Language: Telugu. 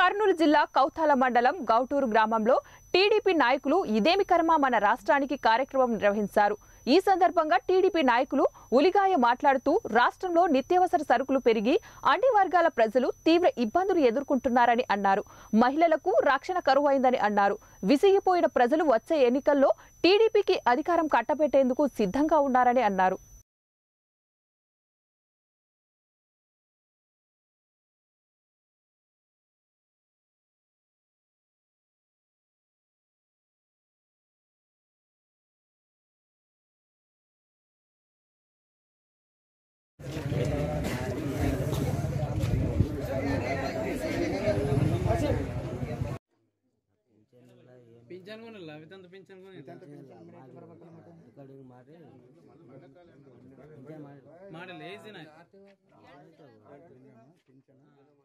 కర్నూలు జిల్లా కౌతాల మండలం గౌటూరు గ్రామంలో టీడీపీ నాయకులు ఇదేమి కర్మ మన రాష్ట్రానికి కార్యక్రమం నిర్వహించారు ఈ సందర్భంగా టీడీపీ నాయకులు ఉలిగాయ మాట్లాడుతూ రాష్ట్రంలో నిత్యావసర సరుకులు పెరిగి అన్ని వర్గాల ప్రజలు తీవ్ర ఇబ్బందులు ఎదుర్కొంటున్నారని అన్నారు మహిళలకు రక్షణ కరువైందని అన్నారు విసిగిపోయిన ప్రజలు వచ్చే ఎన్నికల్లో టీడీపీకి అధికారం కట్టబెట్టేందుకు సిద్ధంగా ఉన్నారని అన్నారు పింఛన్ కొనాలి వితంత పింఛన్ కొని రికార్డింగ్ మారి మాడల్ ఏజ్